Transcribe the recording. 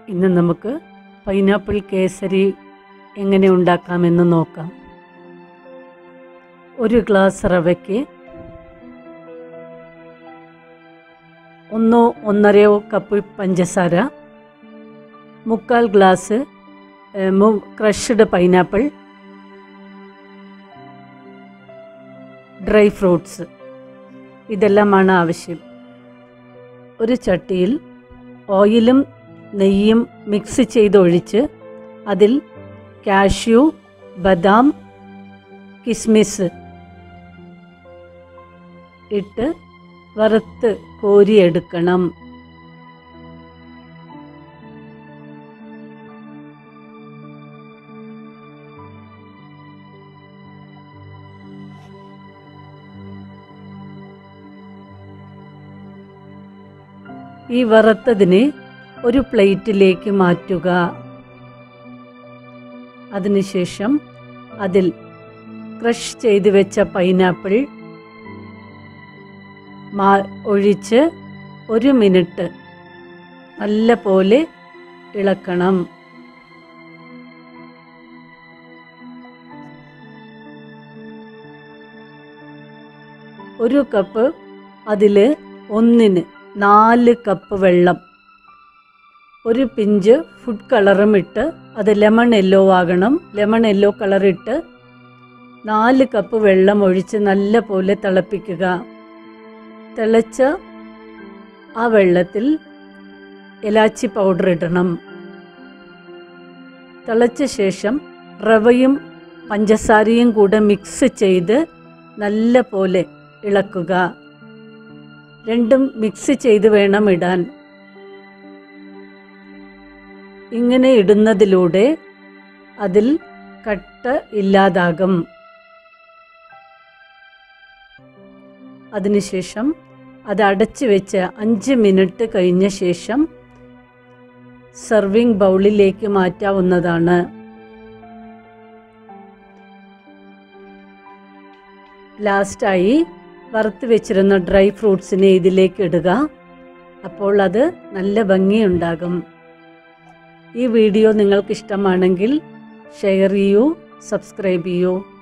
ഇന്ന് നമുക്ക് പൈനാപ്പിൾ കേസരി എങ്ങനെ ഉണ്ടാക്കാമെന്ന് നോക്കാം ഒരു ഗ്ലാസ് റവയ്ക്ക് ഒന്നോ ഒന്നരയോ കപ്പ് പഞ്ചസാര മുക്കാൽ glass crushed pineapple dry fruits ഇതെല്ലാമാണ് ആവശ്യം ഒരു ചട്ടിയിൽ ഓയിലും നെയ്യും മിക്സ് ചെയ്തൊഴിച്ച് അതിൽ കാഷ്യൂ ബദാം കിസ്മിസ് ഇട്ട് വറുത്ത് കോരിയെടുക്കണം ഈ വറുത്തതിനെ ഒരു പ്ലേറ്റിലേക്ക് മാറ്റുക അതിനുശേഷം അതിൽ ക്രഷ് ചെയ്ത് വെച്ച പൈനാപ്പിൾ മാ ഒഴിച്ച് ഒരു മിനിറ്റ് നല്ല പോലെ ഇളക്കണം ഒരു കപ്പ് അതിൽ ഒന്നിന് നാല് കപ്പ് വെള്ളം ഒരു പിഞ്ച് ഫുഡ് കളറും ഇട്ട് അത് ലെമൺ യെല്ലോ ആകണം ലെമൺ യെല്ലോ കളർ ഇട്ട് നാല് കപ്പ് വെള്ളം ഒഴിച്ച് നല്ല പോലെ തിളപ്പിക്കുക തിളച്ച ആ വെള്ളത്തിൽ ഇലാച്ചി പൗഡർ ഇടണം തിളച്ച ശേഷം റവയും പഞ്ചസാരയും കൂടെ മിക്സ് ചെയ്ത് നല്ല പോലെ ഇളക്കുക രണ്ടും മിക്സ് ചെയ്ത് വേണം ഇടാൻ ഇങ്ങനെ ഇടുന്നതിലൂടെ അതിൽ കട്ട ഇല്ലാതാകും അതിനുശേഷം അത് അടച്ചു വെച്ച് അഞ്ച് മിനിറ്റ് കഴിഞ്ഞ ശേഷം സെർവിങ് ബൗളിലേക്ക് മാറ്റാവുന്നതാണ് ലാസ്റ്റായി വറുത്ത് വെച്ചിരുന്ന ഡ്രൈ ഫ്രൂട്ട്സിനെ ഇതിലേക്ക് ഇടുക അപ്പോൾ അത് നല്ല ഭംഗിയുണ്ടാകും ഈ വീഡിയോ നിങ്ങൾക്ക് ഇഷ്ടമാണെങ്കിൽ ഷെയർ ചെയ്യൂ സബ്സ്ക്രൈബ് ചെയ്യൂ